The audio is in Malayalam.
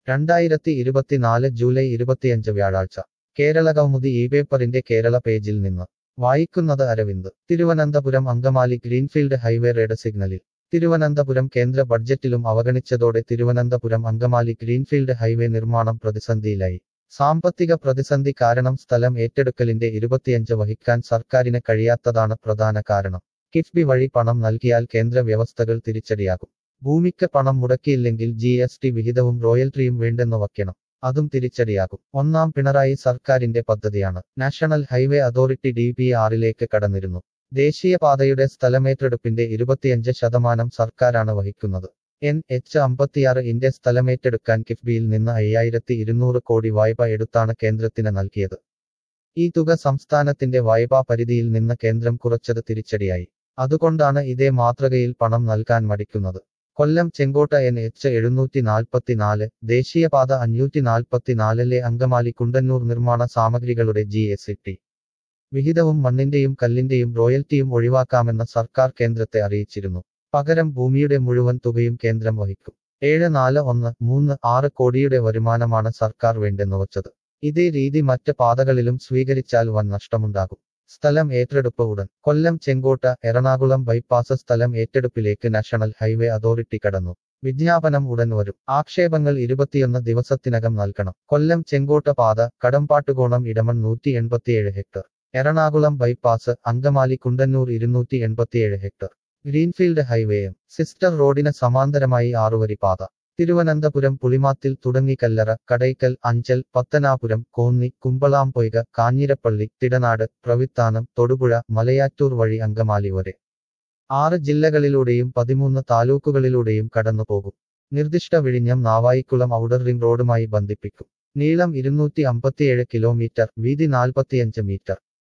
രണ്ടായിരത്തി ഇരുപത്തിനാല് ജൂലൈ ഇരുപത്തിയഞ്ച് വ്യാഴാഴ്ച കേരള കൗമുദി ഈ പേപ്പറിന്റെ കേരള പേജിൽ നിന്ന് വായിക്കുന്നത് Aravind Thiruvananthapuram Angamaly greenfield highway red സിഗ്നലിൽ തിരുവനന്തപുരം കേന്ദ്ര ബഡ്ജറ്റിലും അവഗണിച്ചതോടെ തിരുവനന്തപുരം അങ്കമാലി ഗ്രീൻഫീൽഡ് ഹൈവേ നിർമ്മാണം പ്രതിസന്ധിയിലായി സാമ്പത്തിക പ്രതിസന്ധി കാരണം സ്ഥലം ഏറ്റെടുക്കലിന്റെ ഇരുപത്തിയഞ്ച് വഹിക്കാൻ സർക്കാരിന് കഴിയാത്തതാണ് പ്രധാന കാരണം കിഫ്ബി വഴി പണം നൽകിയാൽ കേന്ദ്ര വ്യവസ്ഥകൾ തിരിച്ചടിയാകും ഭൂമിക്ക് പണം മുടക്കിയില്ലെങ്കിൽ ജി എസ് ടി വിഹിതവും റോയൽറ്റിയും വേണ്ടെന്ന് വയ്ക്കണം അതും തിരിച്ചടിയാകും ഒന്നാം പിണറായി സർക്കാരിന്റെ പദ്ധതിയാണ് national highway authority D P ആറിലേക്ക് കടന്നിരുന്നു ദേശീയപാതയുടെ സ്ഥലമേറ്റെടുപ്പിന്റെ ഇരുപത്തിയഞ്ച് ശതമാനം സർക്കാരാണ് വഹിക്കുന്നത് എൻ എച്ച് അമ്പത്തിയാറ് ഇന്റെ സ്ഥലമേറ്റെടുക്കാൻ കിഫ്ബിയിൽ നിന്ന് അയ്യായിരത്തി ഇരുന്നൂറ് കോടി വായ്പ എടുത്താണ് കേന്ദ്രത്തിന് നൽകിയത് ഈ തുക സംസ്ഥാനത്തിന്റെ വായ്പാ പരിധിയിൽ നിന്ന് കേന്ദ്രം കുറച്ചത് തിരിച്ചടിയായി അതുകൊണ്ടാണ് ഇതേ മാതൃകയിൽ പണം നൽകാൻ മടിക്കുന്നത് കൊല്ലം ചെങ്കോട്ട എൻ എച്ച് എഴുന്നൂറ്റി നാൽപ്പത്തിനാല് ദേശീയപാത അഞ്ഞൂറ്റി നാൽപ്പത്തിനാലിലെ അങ്കമാലി കുണ്ടന്നൂർ നിർമ്മാണ സാമഗ്രികളുടെ ജി എസ് ടി വിഹിതവും മണ്ണിന്റെയും കല്ലിന്റെയും റോയൽറ്റിയും ഒഴിവാക്കാമെന്ന് സർക്കാർ കേന്ദ്രത്തെ അറിയിച്ചിരുന്നു പകരം ഭൂമിയുടെ മുഴുവൻ തുകയും കേന്ദ്രം വഹിക്കും ഏഴ് നാല് ഒന്ന് മൂന്ന് ആറ് കോടിയുടെ വരുമാനമാണ് സർക്കാർ വേണ്ടെന്ന് വച്ചത് ഇതേ രീതി മറ്റ് പാതകളിലും സ്വീകരിച്ചാൽ വൻ നഷ്ടമുണ്ടാകും സ്ഥലം ഏറ്റെടുപ്പ് ഉടൻ കൊല്ലം ചെങ്കോട്ട എറണാകുളം ബൈപ്പാസ് സ്ഥലം ഏറ്റെടുപ്പിലേക്ക് നാഷണൽ ഹൈവേ അതോറിറ്റി കടന്നു വിജ്ഞാപനം ഉടൻ വരും ആക്ഷേപങ്ങൾ ഇരുപത്തിയൊന്ന് ദിവസത്തിനകം നൽകണം കൊല്ലം ചെങ്കോട്ട പാത കടമ്പാട്ടുകോണം ഇടമൺ നൂറ്റി എൺപത്തിയേഴ് ഹെക്ടർ എറണാകുളം ബൈപ്പാസ് അങ്കമാലി കുണ്ടന്നൂർ ഇരുന്നൂറ്റി എൺപത്തിയേഴ് ഹെക്ടർ ഗ്രീൻഫീൽഡ് ഹൈവേയും സിസ്റ്റർ റോഡിന് സമാന്തരമായി ആറുവരി പാത തിരുവനന്തപുരം പുളിമാത്തിൽ തുടങ്ങി കല്ലറ കടയ്ക്കൽ അഞ്ചൽ പത്തനാപുരം കോന്നി കുമ്പളാംപൊയ്ക കാഞ്ഞിരപ്പള്ളി തിടനാട് പ്രവിത്താനം തൊടുപുഴ മലയാറ്റൂർ വഴി അങ്കമാലി വരെ ആറ് ജില്ലകളിലൂടെയും പതിമൂന്ന് താലൂക്കുകളിലൂടെയും കടന്നുപോകും നിർദ്ദിഷ്ട വിഴിഞ്ഞം നാവായിക്കുളം ഔട്ടർ റിംഗ് റോഡുമായി ബന്ധിപ്പിക്കും നീളം ഇരുന്നൂറ്റി അമ്പത്തിയേഴ് കിലോമീറ്റർ വീതി നാൽപ്പത്തിയഞ്ച് മീറ്റർ